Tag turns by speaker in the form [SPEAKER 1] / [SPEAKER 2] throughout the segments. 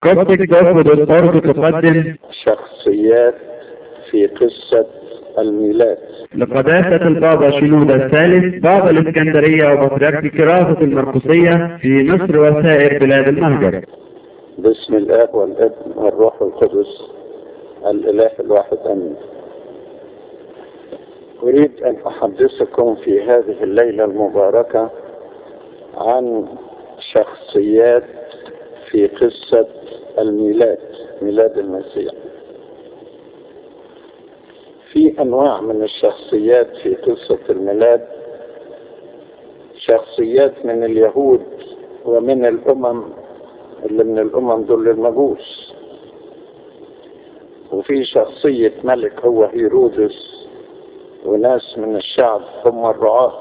[SPEAKER 1] قصدك تاخد الأرض تقدم
[SPEAKER 2] شخصيات في قصة الميلاد
[SPEAKER 1] لقداسة البابا شنودة الثالث بابا الإسكندرية وبطريرك كراسة المرقسية في مصر وسائر بلاد المهجر
[SPEAKER 2] باسم الآب والابن والروح القدس الإله الواحد أمين أريد أن أحدثكم في هذه الليلة المباركة عن شخصيات في قصة الميلاد ميلاد المسيح في أنواع من الشخصيات في قصة الميلاد شخصيات من اليهود ومن الأمم اللي من الأمم دول المجوس وفي شخصية ملك هو هيرودس وناس من الشعب هم الرعاة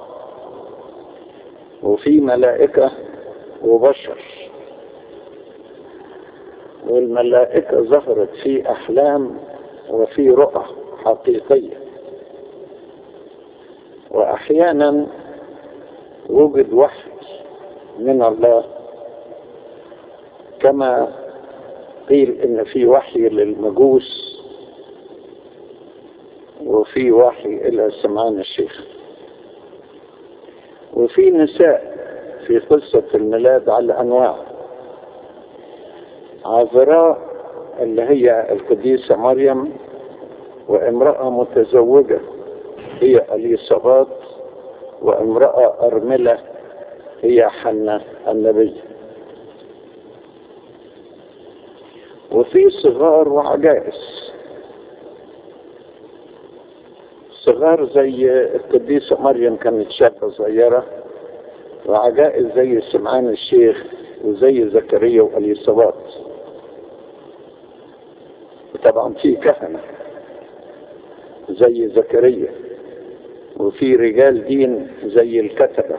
[SPEAKER 2] وفي ملائكة وبشر والملائكة ظهرت في أحلام وفي رؤى حقيقية وأحيانا وجد وحي من الله كما قيل إن في وحي للمجوس وفي وحي إلى سمعان الشيخ وفي نساء في قصة الميلاد على أنواع عذراء اللي هي القديسة مريم وامرأة متزوجة هي أليصابات وامرأة أرملة هي حنة النبي وفي صغار وعجائز صغار زي القديسة مريم كانت شابة صغيرة وعجائز زي سمعان الشيخ وزي زكريا واليصابات طبعا في كهنة زي زكريا وفي رجال دين زي الكتبة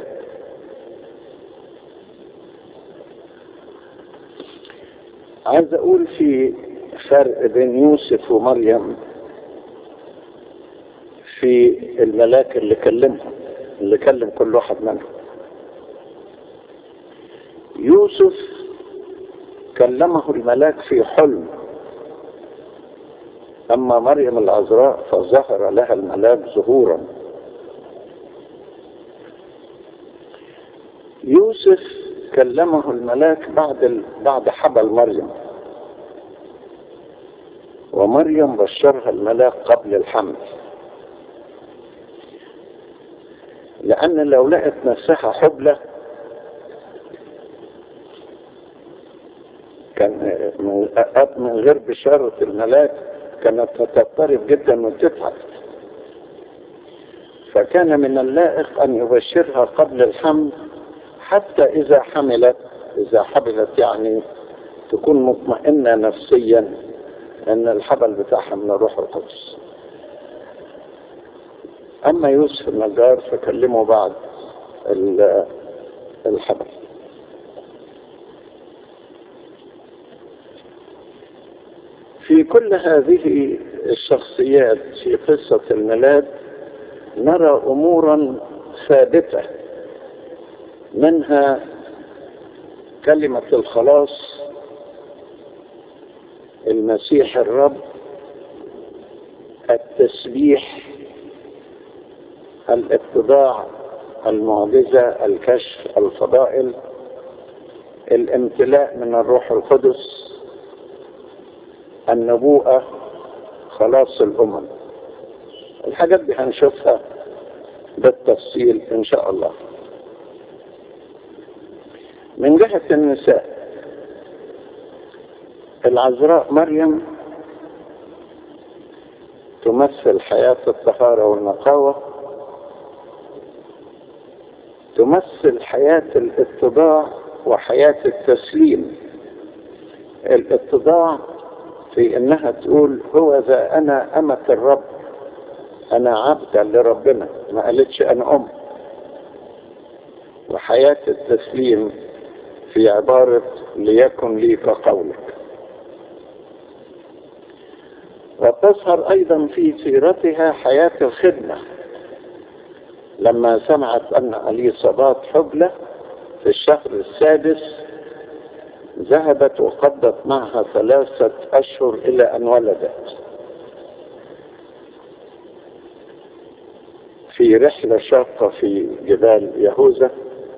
[SPEAKER 2] عايز اقول في فرق بين يوسف ومريم في الملاك اللي كلمهم اللي كلم كل واحد منهم يوسف كلمه الملاك في حلم أما مريم العذراء فظهر لها الملاك ظهورا يوسف كلمه الملاك بعد بعد حبل مريم ومريم بشرها الملاك قبل الحمل لأن لو لقت نفسها حبلة كان من غير بشارة الملاك كانت تضطرب جدا وتتعب فكان من اللائق أن يبشرها قبل الحمل حتى إذا حملت إذا حملت يعني تكون مطمئنة نفسيا أن الحبل بتاعها من الروح القدس أما يوسف النجار فكلمه بعد الحبل في كل هذه الشخصيات في قصة الميلاد نرى أمورا ثابتة منها كلمة الخلاص المسيح الرب التسبيح الاتضاع المعجزة الكشف الفضائل الامتلاء من الروح القدس النبوءة خلاص الأمم الحاجات دي هنشوفها بالتفصيل إن شاء الله من جهة النساء العذراء مريم تمثل حياة الطهارة والنقاوة تمثل حياة الاتضاع وحياة التسليم الاتضاع في انها تقول هو ذا انا امة الرب انا عبدا لربنا ما قالتش انا ام وحياة التسليم في عبارة ليكن لي كقولك وتظهر ايضا في سيرتها حياة الخدمة لما سمعت ان اليصابات حبلة في الشهر السادس ذهبت وقضت معها ثلاثة أشهر إلى أن ولدت في رحلة شاقة في جبال يهوذا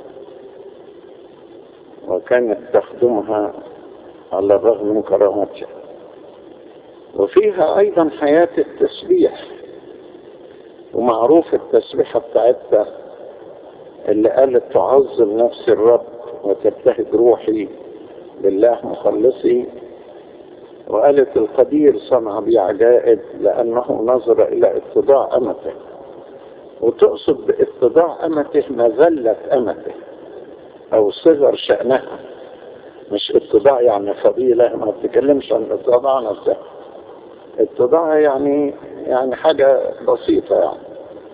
[SPEAKER 2] وكانت تخدمها على الرغم من كرامتها وفيها أيضا حياة التسبيح ومعروف التسبيحة بتاعتها اللي قالت تعظم نفس الرب وتبتهج روحي بالله مخلصي وقالت القدير صنع بي عجائب لأنه نظر إلى اتضاع أمته وتقصد باتضاع أمته مذلة أمته أو صغر شأنها مش اتضاع يعني فضيلة ما بتتكلمش عن اتضاع نفسها اتضاع يعني يعني حاجة بسيطة يعني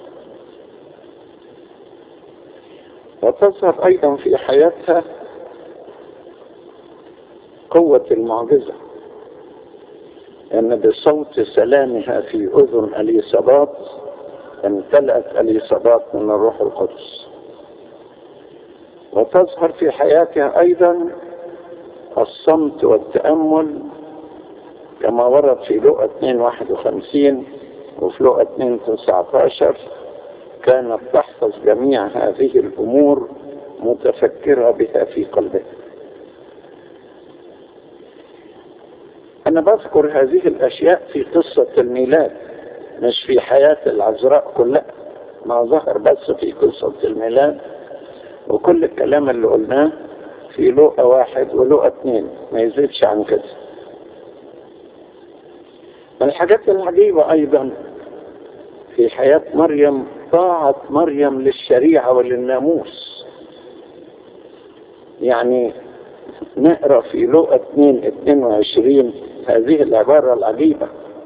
[SPEAKER 2] وتظهر أيضا في حياتها قوة المعجزة أن بصوت سلامها في أذن أليصابات امتلأت أليصابات من الروح القدس وتظهر في حياتها أيضا الصمت والتأمل كما ورد في لقى 2 51 وفي لقى 2 19 كانت تحفظ جميع هذه الأمور متفكرة بها في قلبها أنا بذكر هذه الأشياء في قصة الميلاد مش في حياة العذراء كلها ما ظهر بس في قصة الميلاد وكل الكلام اللي قلناه في لقى واحد ولقى اثنين ما يزيدش عن كده من الحاجات العجيبة أيضا في حياة مريم طاعة مريم للشريعة وللناموس يعني نقرأ في لقى 2 22 هذه العبارة العجيبة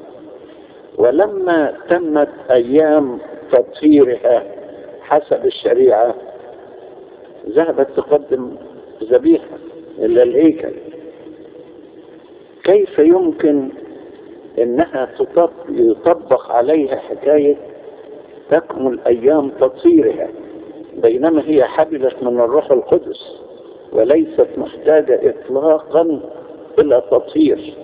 [SPEAKER 2] ولما تمت أيام تطهيرها حسب الشريعة ذهبت تقدم ذبيحة إلى الهيكل كيف يمكن انها يطبق عليها حكاية تكمل ايام تطهيرها بينما هي حبلت من الروح القدس وليست محتاجة اطلاقا الى تطهير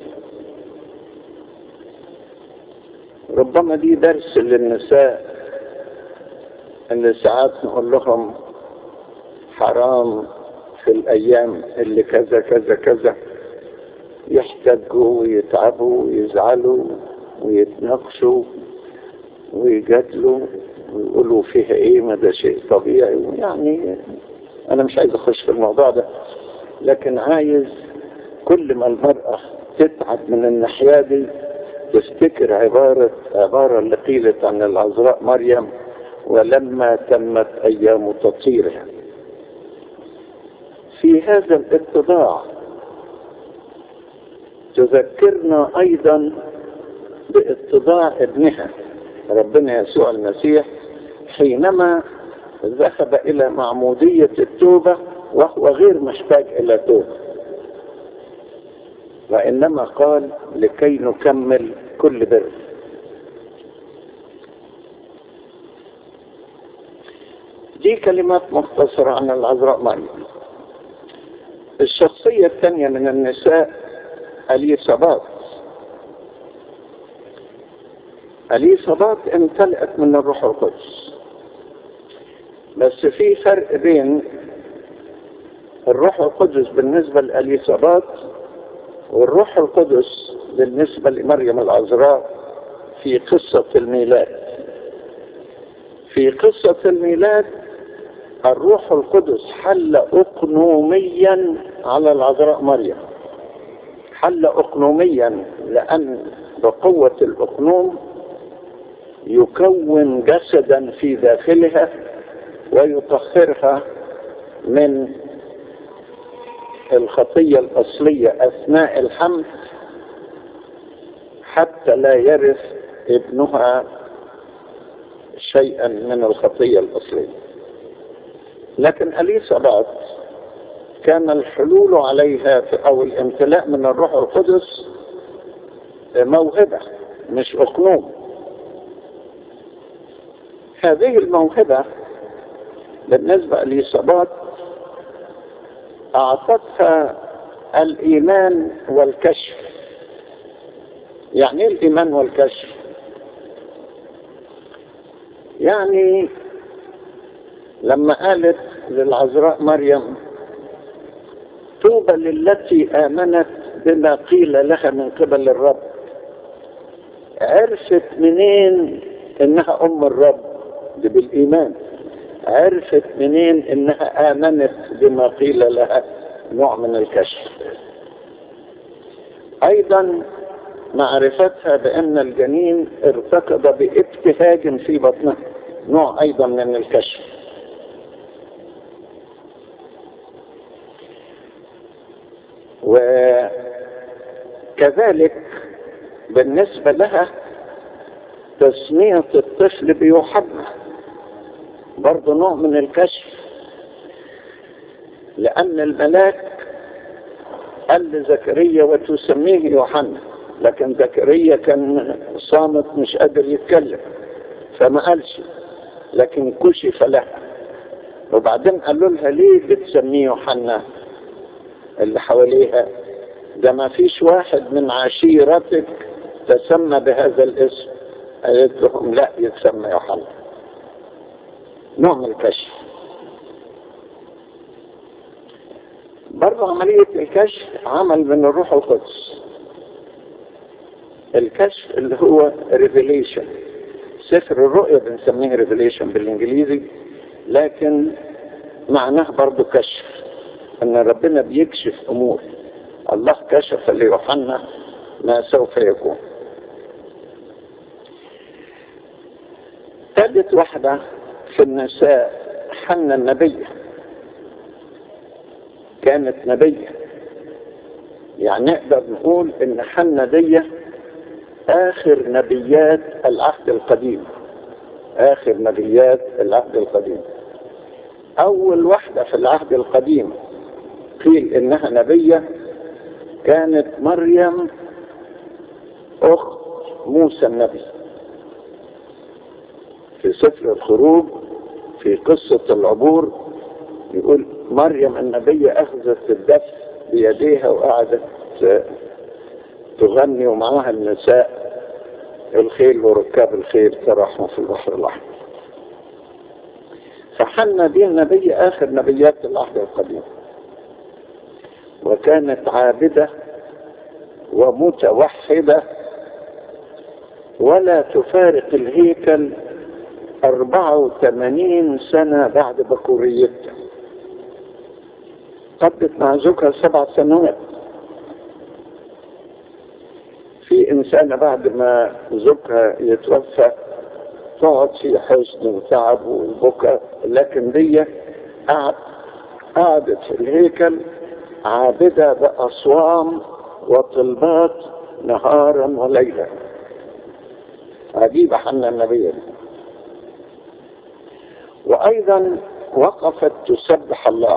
[SPEAKER 2] ربما دي درس للنساء اللي ساعات نقول لهم حرام في الايام اللي كذا كذا كذا يحتجوا ويتعبوا ويزعلوا ويتناقشوا ويجادلوا ويقولوا فيها ايه ما ده شيء طبيعي يعني انا مش عايز اخش في الموضوع ده لكن عايز كل ما المرأة تتعب من الناحية دي تفتكر عبارة عبارة اللي قيلت عن العذراء مريم ولما تمت ايام تطهيرها في هذا الاتضاع تذكرنا ايضا باتضاع ابنها ربنا يسوع المسيح حينما ذهب الى معمودية التوبة وهو غير محتاج الى توبة وانما قال لكي نكمل كل بر دي كلمات مختصرة عن العذراء مريم الشخصية الثانية من النساء أليصابات أليصابات امتلأت من الروح القدس بس في فرق بين الروح القدس بالنسبة لأليصابات والروح القدس بالنسبة لمريم العذراء في قصة الميلاد في قصة الميلاد الروح القدس حل أقنوميا على العذراء مريم حل أقنوميا لأن بقوة الأقنوم يكون جسدا في داخلها ويطهرها من الخطية الأصلية أثناء الحمل حتى لا يرث ابنها شيئا من الخطية الأصلية لكن أليصابات كان الحلول عليها أو الامتلاء من الروح القدس موهبة مش أقنوم هذه الموهبة بالنسبة لإصابات أعطتها الإيمان والكشف يعني ايه الإيمان والكشف يعني لما قالت للعذراء مريم طوبى للتي آمنت بما قيل لها من قبل الرب عرفت منين انها ام الرب دي بالايمان عرفت منين انها امنت بما قيل لها نوع من الكشف ايضا معرفتها بان الجنين ارتكض بابتهاج في بطنها نوع ايضا من الكشف وكذلك بالنسبة لها تسمية الطفل بيوحنا برضه نوع من الكشف لأن الملاك قال لزكريا وتسميه يوحنا لكن زكريا كان صامت مش قادر يتكلم فما قالش لكن كشف لها وبعدين قالوا لها ليه بتسميه يوحنا اللي حواليها ده ما فيش واحد من عشيرتك تسمى بهذا الاسم قالت لهم لا يتسمى يوحنا نوع من الكشف برضه عملية الكشف عمل من الروح القدس الكشف اللي هو ريفيليشن سفر الرؤيا بنسميه ريفيليشن بالانجليزي لكن معناه برضه كشف ان ربنا بيكشف امور الله كشف ليوحنا ما سوف يكون ثالث واحدة في النساء حنا النبية كانت نبية يعني نقدر نقول ان حنا دي اخر نبيات العهد القديم اخر نبيات العهد القديم اول واحدة في العهد القديم قيل انها نبية كانت مريم اخت موسى النبي في سفر الخروج في قصة العبور يقول مريم النبية أخذت الدف بيديها وقعدت تغني ومعاها النساء الخيل وركاب الخيل تراحوا في البحر الأحمر فحنا دي النبية آخر نبيات العهد القديم وكانت عابدة ومتوحدة ولا تفارق الهيكل 84 سنة بعد بكوريتها قضت مع زوجها سبع سنوات في إنسانة بعد ما زوجها يتوفى تقعد في حزن وتعب وبكى لكن دي قعد قعدت في الهيكل عابدة بأصوام وطلبات نهارا وليلا عجيبة حنا النبي دي وأيضا وقفت تسبح الله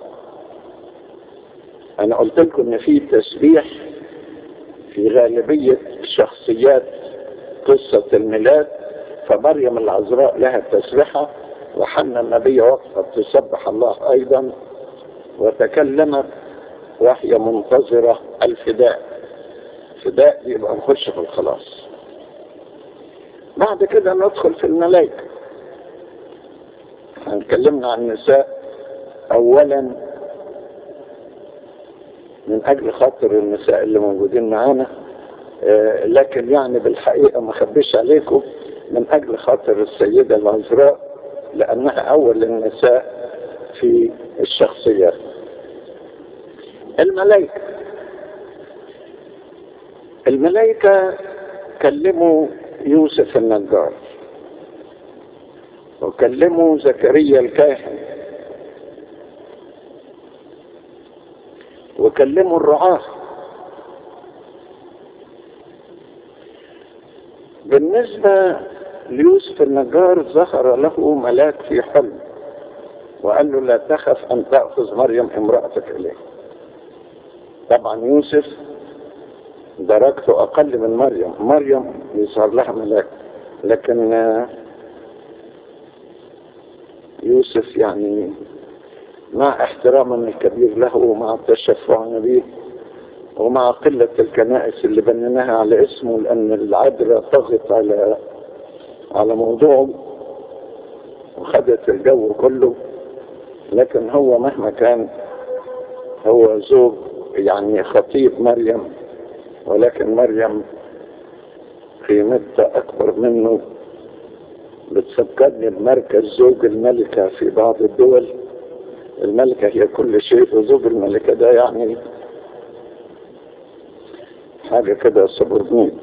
[SPEAKER 2] أنا قلت لكم إن في تسبيح في غالبية شخصيات قصة الميلاد فمريم العذراء لها تسبحة وحنا النبي وقفت تسبح الله أيضا وتكلمت وهي منتظرة الفداء فداء يبقى نخش في الخلاص بعد كده ندخل في الملائكة هنكلمنا عن النساء أولا من أجل خاطر النساء اللي موجودين معانا آه لكن يعني بالحقيقة ما خبيش عليكم من أجل خاطر السيدة العذراء لأنها أول النساء في الشخصيات الملائكة الملائكة كلموا يوسف النجار وكلموا زكريا الكاهن وكلموا الرعاة بالنسبة ليوسف النجار ظهر له ملاك في حلم وقال له لا تخف أن تأخذ مريم امرأتك إليه طبعا يوسف درجته أقل من مريم مريم يظهر لها ملاك لكن يوسف يعني مع احترامنا الكبير له ومع تشفعنا به ومع قلة الكنائس اللي بنيناها على اسمه لأن العذراء طغت على على موضوعه وخدت الجو كله لكن هو مهما كان هو زوج يعني خطيب مريم ولكن مريم قيمتها أكبر منه بتفكرني بمركز زوج الملكة في بعض الدول الملكة هي كل شيء وزوج الملكة ده يعني حاجة كده سبورنيت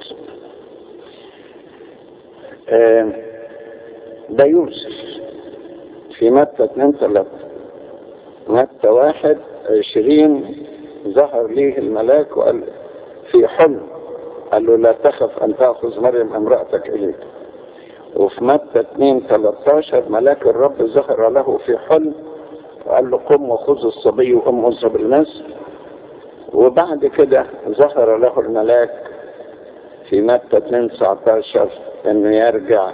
[SPEAKER 2] آه ده يوسف في متى 2 3 متى واحد عشرين ظهر ليه الملاك وقال في حلم قال له لا تخف أن تأخذ مريم امرأتك إليك وفي متى 2 13 ملاك الرب ظهر له في حلم وقال له قم وخذ الصبي وأمه بالناس وبعد كده ظهر له الملاك في متى 2 19 انه يرجع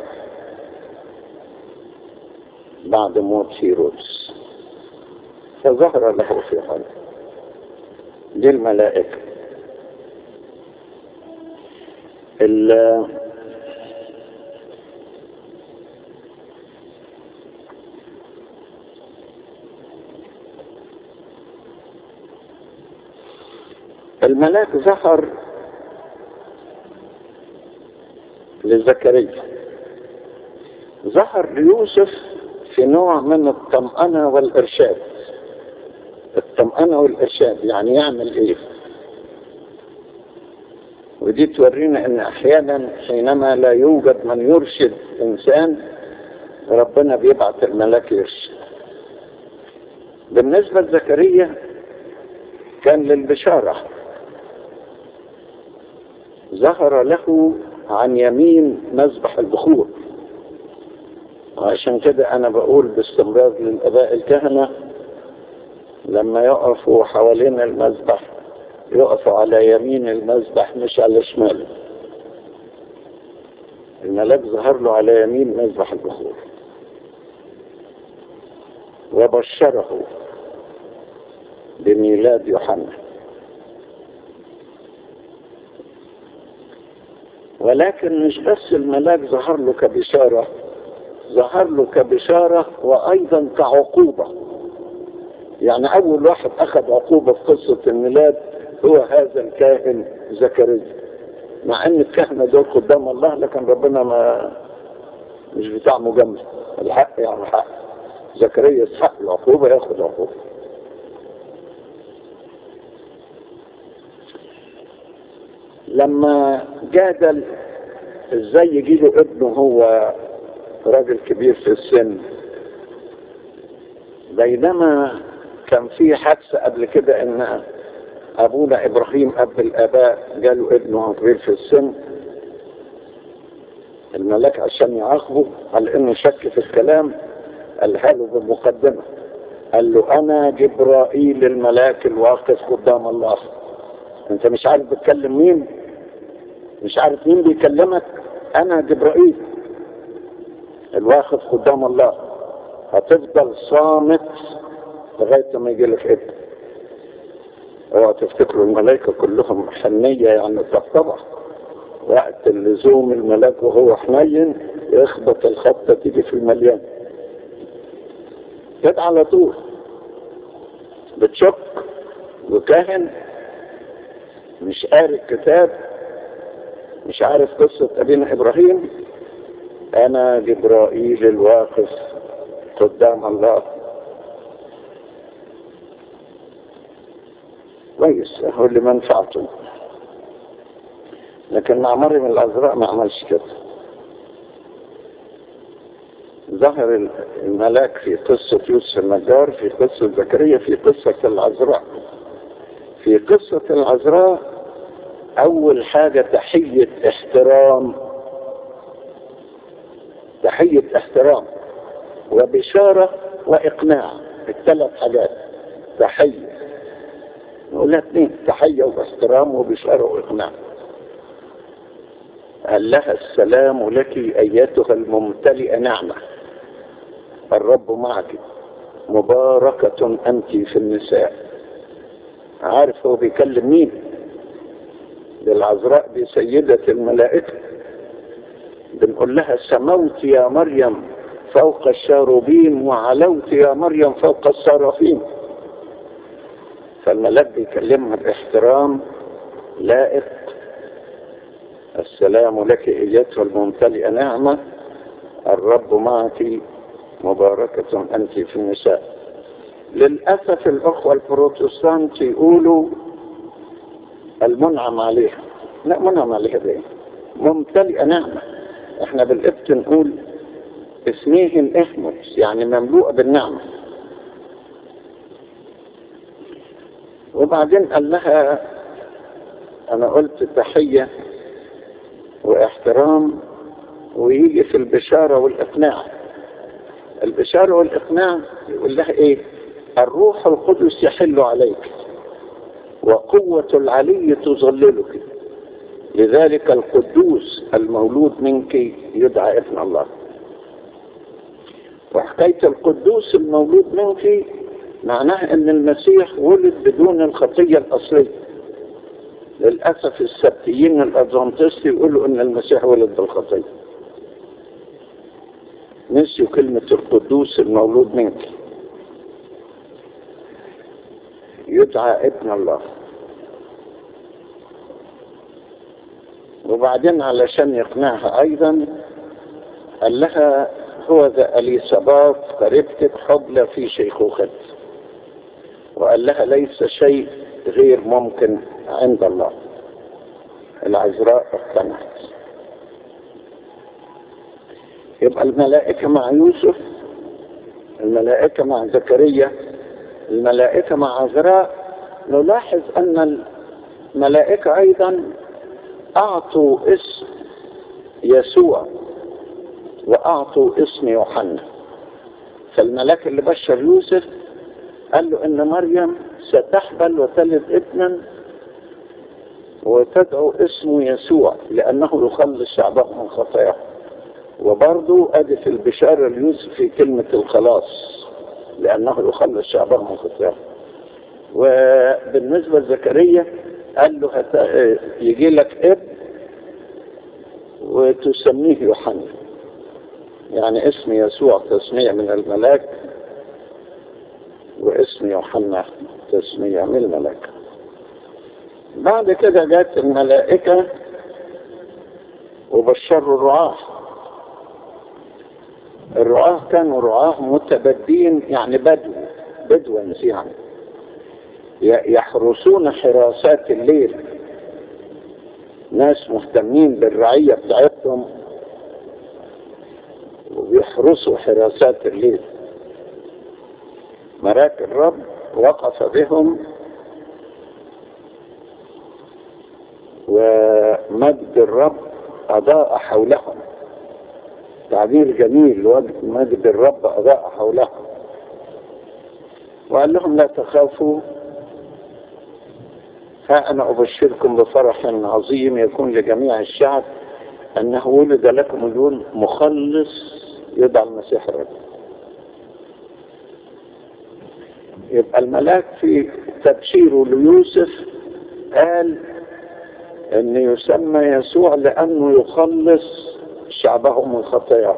[SPEAKER 2] بعد موت هيرودس فظهر له في حلم دي الملائكة الملاك ظهر لزكريا ظهر ليوسف في نوع من الطمأنة والإرشاد الطمأنة والإرشاد يعني يعمل إيه ودي تورينا أن أحيانا حينما لا يوجد من يرشد إنسان ربنا بيبعث الملاك يرشد بالنسبة لزكريا كان للبشارة ظهر له عن يمين مذبح البخور وعشان كده انا بقول باستمرار للاباء الكهنة لما يقفوا حوالين المذبح يقفوا على يمين المذبح مش على شماله الملاك ظهر له على يمين مذبح البخور وبشره بميلاد يوحنا ولكن مش بس الملاك ظهر له كبشارة ظهر له كبشارة وأيضا كعقوبة يعني أول واحد أخذ عقوبة في قصة الميلاد هو هذا الكاهن زكريا مع أن الكهنة دول قدام الله لكن ربنا ما مش بتاع مجاملة الحق يعني حق زكريا يستحق العقوبة ياخد عقوبة لما جادل ازاي يجي له ابنه هو راجل كبير في السن بينما كان في حادثة قبل كده ان ابونا ابراهيم اب الاباء جاله ابنه كبير في السن الملاك عشان يعاقبه على انه شك في الكلام قالها له بالمقدمة قال له انا جبرائيل الملاك الواقف قدام الله انت مش عارف بتكلم مين مش عارف مين بيكلمك انا جبرائيل الواقف قدام الله هتفضل صامت لغاية ما يجي لك ابن اوعى تفتكروا الملائكة كلهم حنية يعني طبطبة وقت اللزوم الملاك وهو حنين يخبط الخبطة تيجي في المليان كده على طول بتشك وكاهن مش قاري الكتاب مش عارف قصة أبينا إبراهيم أنا جبرائيل الواقف قدام الله كويس هو اللي منفعته لكن مع مريم العذراء ما عملش كده ظهر الملاك في قصة يوسف النجار في قصة زكريا في قصة العذراء في قصة العذراء أول حاجة تحية احترام تحية احترام وبشارة وإقناع الثلاث حاجات تحية نقولها اثنين تحية واحترام وبشارة وإقناع قال لها السلام لك أيتها الممتلئة نعمة الرب معك مباركة أنت في النساء عارف هو بيكلم مين للعذراء دي سيدة الملائكة بنقول لها سموت يا مريم فوق الشاروبين وعلوت يا مريم فوق الصرافين فالملاك بيكلمها باحترام لائق السلام لك ايتها الممتلئه نعمه الرب معك مباركه انت في النساء للاسف الاخوه البروتستانت يقولوا المنعم عليها لا منعم عليها بايه ممتلئه نعمه احنا بالقبط نقول اسميه الاحمس يعني مملوءه بالنعمه وبعدين قال لها انا قلت تحيه واحترام ويجي في البشاره والاقناع البشاره والاقناع يقول لها ايه الروح القدس يحل عليك وقوه العلي تظللك لذلك القدوس المولود منك يدعى ابن الله وحكايه القدوس المولود منك معناها ان المسيح ولد بدون الخطيه الاصليه للاسف السبتيين الادفانتست يقولوا ان المسيح ولد بالخطيه نسيوا كلمه القدوس المولود منك يدعى ابن الله وبعدين علشان يقنعها ايضا قال لها هو ذا اليصابات قريبتك حبلى في شيخوختك وقال لها ليس شيء غير ممكن عند الله العذراء اقتنعت يبقى الملائكة مع يوسف الملائكة مع زكريا الملائكة مع عذراء نلاحظ أن الملائكة أيضا أعطوا اسم يسوع وأعطوا اسم يوحنا فالملاك اللي بشر يوسف قال له ان مريم ستحبل وتلد ابنا وتدعو اسمه يسوع لانه يخلص شعبه من خطاياه وبرضه ادي في البشاره ليوسف في كلمه الخلاص لانه يخلص شعبه من خطاياه وبالنسبه لزكريا قال له هت... يجي لك اب وتسميه يوحنا يعني اسم يسوع تسميه من الملاك واسم يوحنا تسمية من الملائكة بعد كده جت الملائكة وبشروا الرعاة الرعاة كانوا رعاة متبدين يعني بدو بدونز يعني يحرسون حراسات الليل ناس مهتمين بالرعية بتاعتهم وبيحرسوا حراسات الليل ملاك الرب وقف بهم ومجد الرب أضاء حولهم تعبير جميل مجد الرب أضاء حولهم وقال لهم لا تخافوا ها أنا أبشركم بفرح عظيم يكون لجميع الشعب أنه ولد لكم اليوم مخلص يدعى المسيح الرب يبقى الملاك في تبشيره ليوسف قال ان يسمى يسوع لانه يخلص شعبه من خطاياه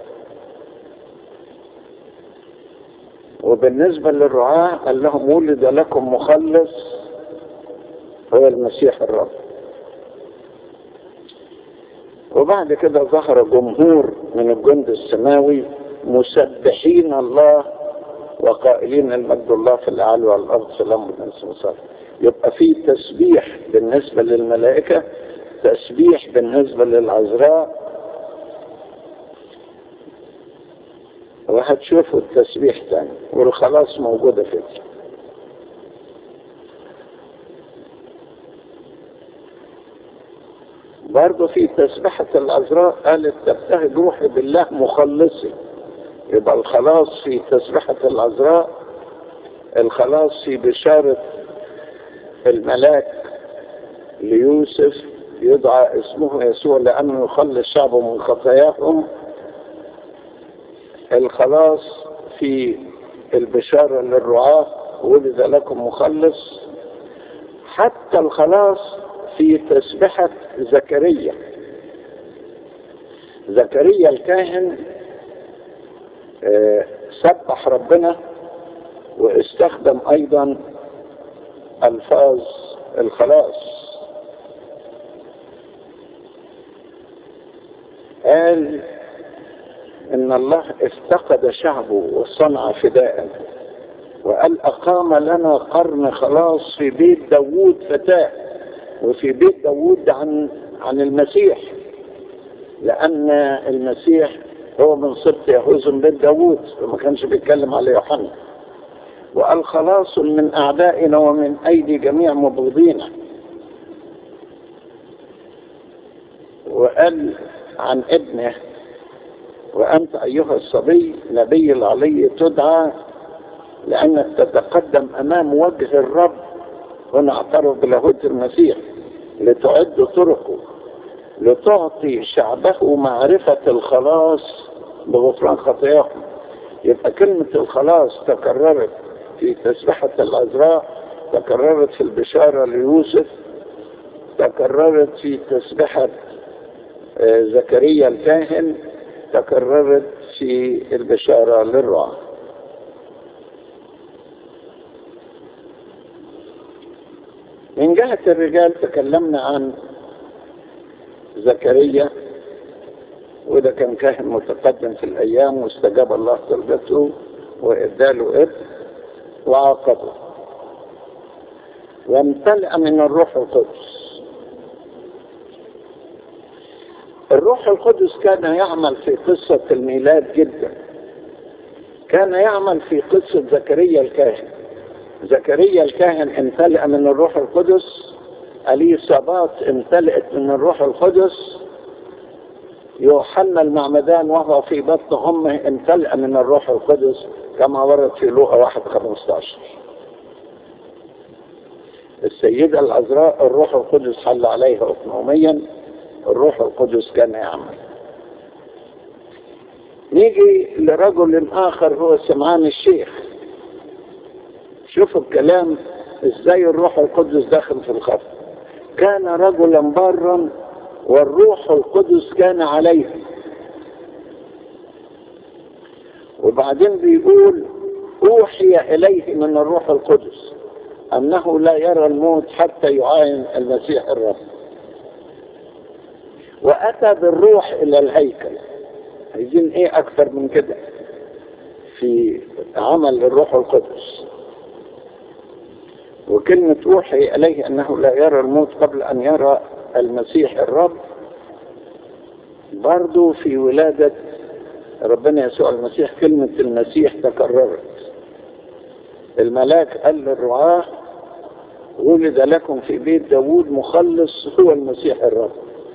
[SPEAKER 2] وبالنسبة للرعاة قال لهم ولد لكم مخلص هو المسيح الرب وبعد كده ظهر جمهور من الجند السماوي مسبحين الله وقائلين المجد الله في الاعلى والارض سلام والانسان يبقى في تسبيح بالنسبه للملائكه تسبيح بالنسبه للعذراء وهتشوفوا التسبيح تاني والخلاص موجودة فيه برضه في تسبحة العذراء قالت تبتهج روحي بالله مخلصي يبقى الخلاص في تسبحة العذراء الخلاص في بشارة الملاك ليوسف يدعى اسمه يسوع لأنه يخلص شعبه من خطاياهم الخلاص في البشارة للرعاة ولد لكم مخلص حتى الخلاص في تسبحة زكريا زكريا الكاهن سبح ربنا واستخدم ايضا الفاظ الخلاص قال ان الله افتقد شعبه وصنع فداء وقال اقام لنا قرن خلاص في بيت داوود فتاة وفي بيت داوود عن عن المسيح لان المسيح هو من سبط يهوذا بيت داوود وما كانش بيتكلم على يوحنا وقال خلاص من اعدائنا ومن ايدي جميع مبغضينا وقال عن ابنه وأنت أيها الصبي نبي العلي تدعى لأنك تتقدم أمام وجه الرب هنا اعترف بلاهوت المسيح لتعد طرقه لتعطي شعبه معرفة الخلاص بغفران خطاياهم يبقى كلمة الخلاص تكررت في تسبحة العذراء تكررت في البشارة ليوسف تكررت في تسبحة زكريا الكاهن تكررت في البشارة للرعاة من جهة الرجال تكلمنا عن زكريا وده كان كاهن متقدم في الأيام واستجاب الله طلبته وإداله ابن وعاقبه وامتلأ من الروح القدس الروح القدس كان يعمل في قصة الميلاد جدا كان يعمل في قصة زكريا الكاهن زكريا الكاهن امتلأ من الروح القدس اليصابات امتلأت من الروح القدس يوحنا المعمدان وهو في بطن امه امتلأ من الروح القدس كما ورد في لوقا واحد خمستاشر السيدة العذراء الروح القدس حل عليها أقنوميا الروح القدس كان يعمل نيجي لرجل آخر هو سمعان الشيخ شوفوا الكلام ازاي الروح القدس داخل في الخط كان رجلا بارا والروح القدس كان عليه وبعدين بيقول أوحي إليه من الروح القدس أنه لا يرى الموت حتى يعاين المسيح الرب وأتى بالروح إلى الهيكل عايزين إيه أكثر من كده في عمل الروح القدس وكلمة أوحي إليه أنه لا يرى الموت قبل أن يرى المسيح الرب برضو في ولادة ربنا يسوع المسيح كلمة المسيح تكررت الملاك قال للرعاة ولد لكم في بيت داوود مخلص هو المسيح الرب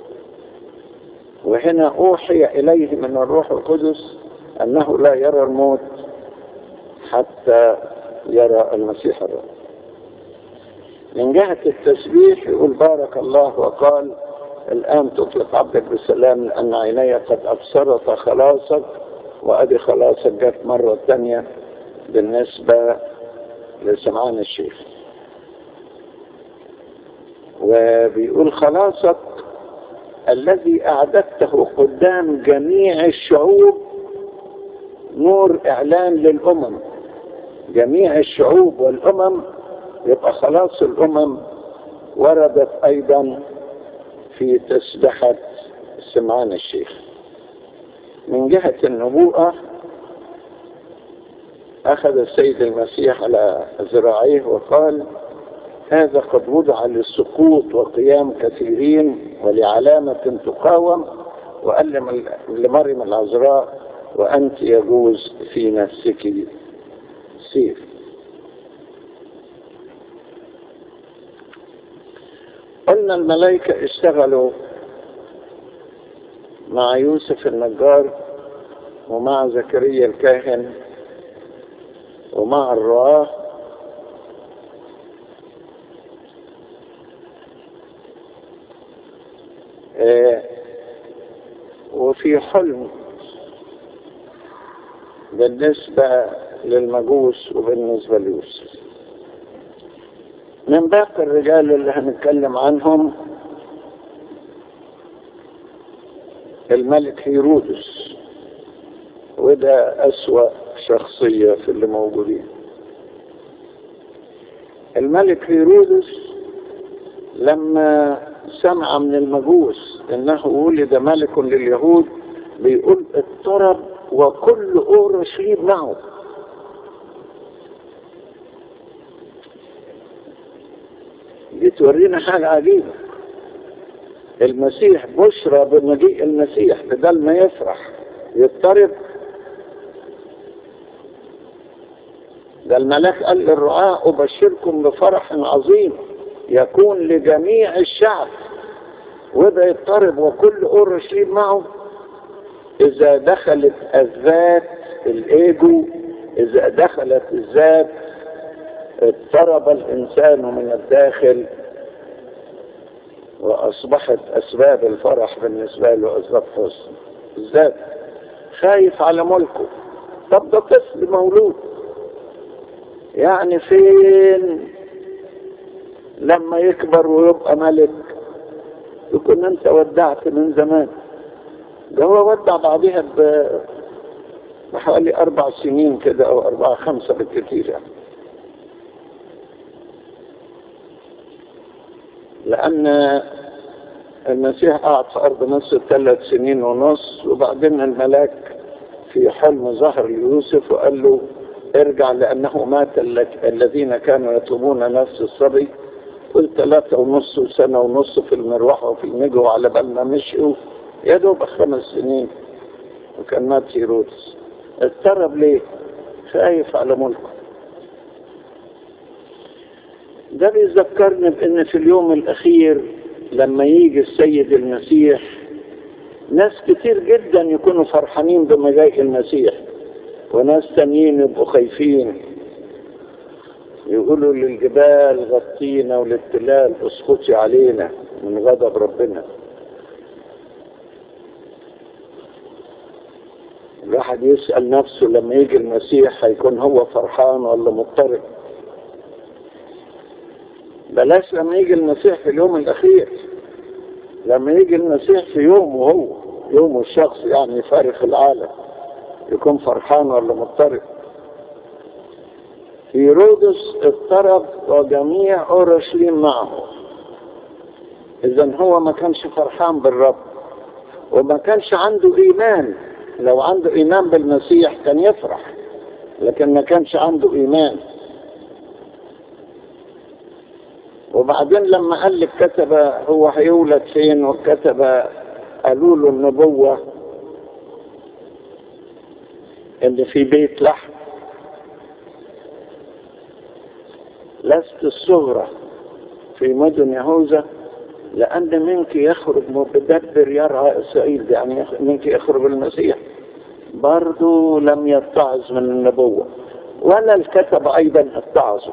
[SPEAKER 2] وهنا أوحي إليه من الروح القدس أنه لا يرى الموت حتى يرى المسيح الرب من جهة التسبيح يقول بارك الله وقال الآن تطلق عبدك بالسلام لأن عيني قد أبصرت خلاصك وأدي خلاصك جت مرة ثانية بالنسبة لسمعان الشيخ وبيقول خلاصك الذي أعددته قدام جميع الشعوب نور إعلان للأمم جميع الشعوب والأمم يبقى خلاص الأمم وردت أيضا في تسبحة سمعان الشيخ من جهة النبوءة أخذ السيد المسيح على ذراعيه وقال هذا قد وضع للسقوط وقيام كثيرين ولعلامة تقاوم وقال لمريم العذراء وأنت يجوز في نفسك سيف قلنا الملائكة اشتغلوا مع يوسف النجار ومع زكريا الكاهن ومع الرعاه آه وفي حلم بالنسبة للمجوس وبالنسبة ليوسف من باقي الرجال اللي هنتكلم عنهم الملك هيرودس وده أسوأ شخصية في اللي موجودين الملك هيرودس لما سمع من المجوس انه ولد ملك لليهود بيقول اضطرب وكل اورشليم معه دي تورينا حاجة عجيبة المسيح بشرى بمجيء المسيح بدل ما يفرح يضطرب ده الملاك قال للرعاة أبشركم بفرح عظيم يكون لجميع الشعب وده يضطرب وكل أورشليم معه إذا دخلت الذات الإيجو إذا دخلت الذات اضطرب الإنسان من الداخل وأصبحت أسباب الفرح بالنسبة له أسباب حزن الذات خايف على ملكه طب ده طفل مولود يعني فين لما يكبر ويبقى ملك يكون انت ودعت من زمان ده هو ودع بعضها بحوالي اربع سنين كده او اربعة خمسة بالكثير يعني لان المسيح قعد في ارض مصر ثلاث سنين ونص وبعدين الملاك في حلم ظهر ليوسف وقال له ارجع لانه مات الذين كانوا يطلبون نفس الصبي قلت ثلاثة ونص وسنة ونص في المروحة وفي المجو على بال ما مشوا يا دوب خمس سنين وكان مات هيرودس اضطرب ليه؟ خايف على ملكه ده بيذكرني بان في اليوم الاخير لما يجي السيد المسيح ناس كتير جدا يكونوا فرحانين بمجيء المسيح وناس تانيين يبقوا خايفين يقولوا للجبال غطينا وللتلال اسقطي علينا من غضب ربنا الواحد يسأل نفسه لما يجي المسيح هيكون هو فرحان ولا مضطرب بلاش لما يجي المسيح في اليوم الأخير لما يجي المسيح في يومه هو يومه الشخص يعني فارق العالم يكون فرحان ولا مضطرب هيرودس اضطرب وجميع اورشليم معه اذا هو ما كانش فرحان بالرب وما كانش عنده ايمان لو عنده ايمان بالمسيح كان يفرح لكن ما كانش عنده ايمان وبعدين لما قال للكتبة هو هيولد فين والكتبة قالوا له النبوة اللي في بيت لحم لست الصغرى في مدن يهوذا لأن منك يخرج متدبر يرعى إسرائيل يعني منك يخرج المسيح برضو لم يتعظ من النبوة ولا الكتب أيضا اتعظوا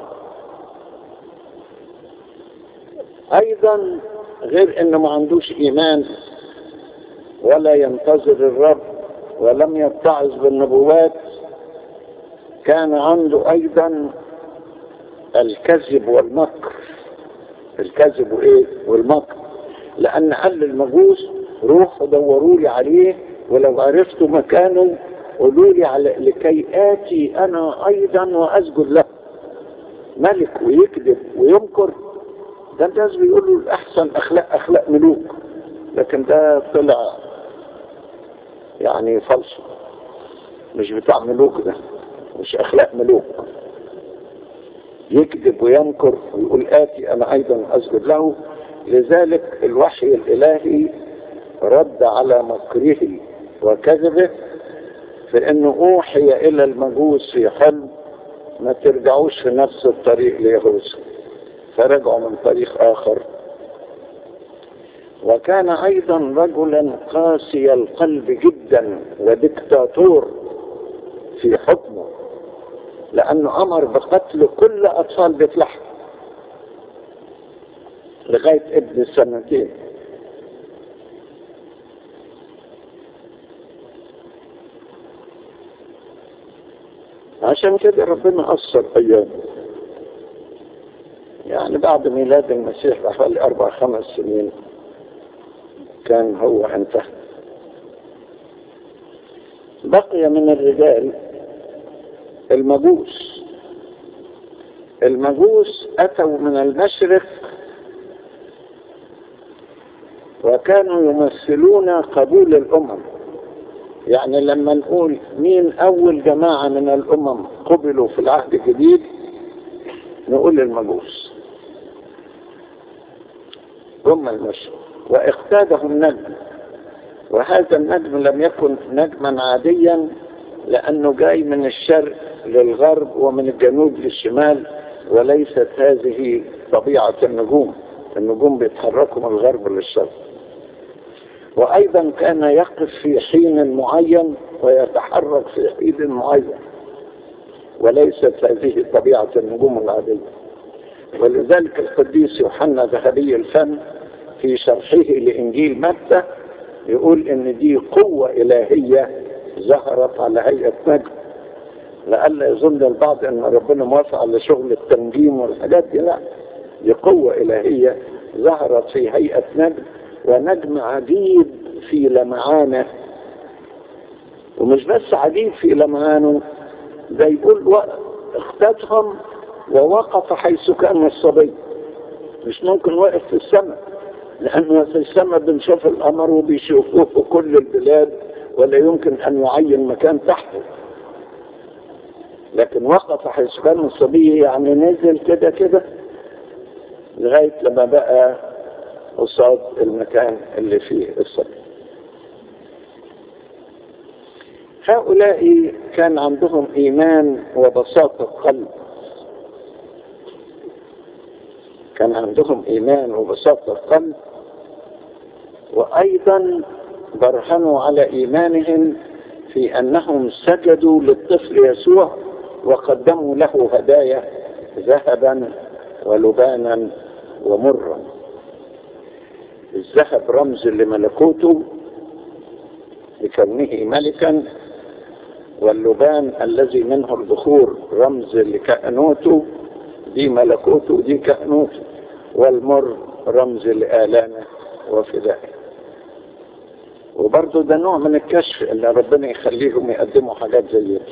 [SPEAKER 2] أيضا غير أنه ما عندوش إيمان ولا ينتظر الرب ولم يتعظ بالنبوات كان عنده أيضا الكذب والمكر الكذب وايه والمكر لان قال للمجوس روحوا دوروا لي عليه ولو عرفتوا مكانه قولوا لي على لكي اتي انا ايضا واسجد له ملك ويكذب ويمكر ده الناس بيقولوا الاحسن اخلاق اخلاق ملوك لكن ده طلع يعني فلسفه مش بتاع ملوك ده مش اخلاق ملوك يكذب وينكر ويقول آتي أنا أيضا أسجد له لذلك الوحي الإلهي رد على مكره وكذبه في أنه أوحي إلى المجوس في حلم ما ترجعوش في نفس الطريق ليهوذا فرجعوا من طريق آخر وكان أيضا رجلا قاسي القلب جدا وديكتاتور في حكمه لأنه أمر بقتل كل أطفال بيت لحم لغاية ابن السنتين عشان كده ربنا قصر أيام يعني بعد ميلاد المسيح بحوالي أربع خمس سنين كان هو انتهى بقي من الرجال المجوس المجوس أتوا من المشرق وكانوا يمثلون قبول الأمم يعني لما نقول مين أول جماعة من الأمم قبلوا في العهد الجديد نقول المجوس هم المشرق واقتادهم نجم وهذا النجم لم يكن نجما عاديا لأنه جاي من الشرق للغرب ومن الجنوب للشمال وليست هذه طبيعة النجوم النجوم بيتحركوا من الغرب للشرق وأيضا كان يقف في حين معين ويتحرك في حين معين وليست هذه طبيعة النجوم العادية ولذلك القديس يوحنا ذهبي الفم في شرحه لإنجيل متى يقول إن دي قوة إلهية ظهرت على هيئة نجم لألا يظن البعض أن ربنا موافق على شغل التنجيم والحاجات دي لا دي قوة إلهية ظهرت في هيئة نجم ونجم عجيب في لمعانه ومش بس عجيب في لمعانه ده يقول اختتهم ووقف حيث كان الصبي مش ممكن واقف في السماء لأنه في السماء بنشوف القمر وبيشوفوه في كل البلاد ولا يمكن أن يعين مكان تحته لكن وقف حيث كان الصبي يعني نزل كده كده لغاية لما بقى قصاد المكان اللي فيه الصبي هؤلاء كان عندهم إيمان وبساطة قلب كان عندهم إيمان وبساطة قلب وأيضا برهنوا على إيمانهم في أنهم سجدوا للطفل يسوع وقدموا له هدايا ذهبا ولبانا ومرا الذهب رمز لملكوته لكونه ملكا واللبان الذي منه البخور رمز لكهنوته دي ملكوته ودي كهنوته والمر رمز لآلامه وفدائه وبرضه ده نوع من الكشف اللي ربنا يخليهم يقدموا حاجات زي دي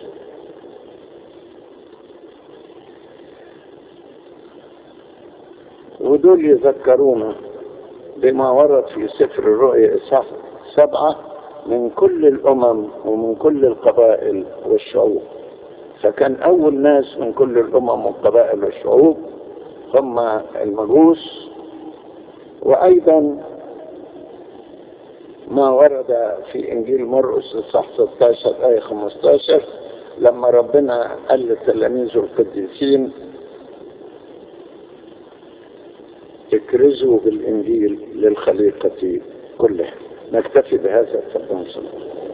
[SPEAKER 2] ودول يذكرونا بما ورد في سفر الرؤيا إصحاح سبعة من كل الأمم ومن كل القبائل والشعوب فكان أول ناس من كل الأمم والقبائل والشعوب هم المجوس وأيضا ما ورد في إنجيل مرقس إصحاح 16 آية 15 لما ربنا قال لتلاميذه القديسين اكرزوا بالإنجيل للخليقة كلها نكتفي بهذا تفضل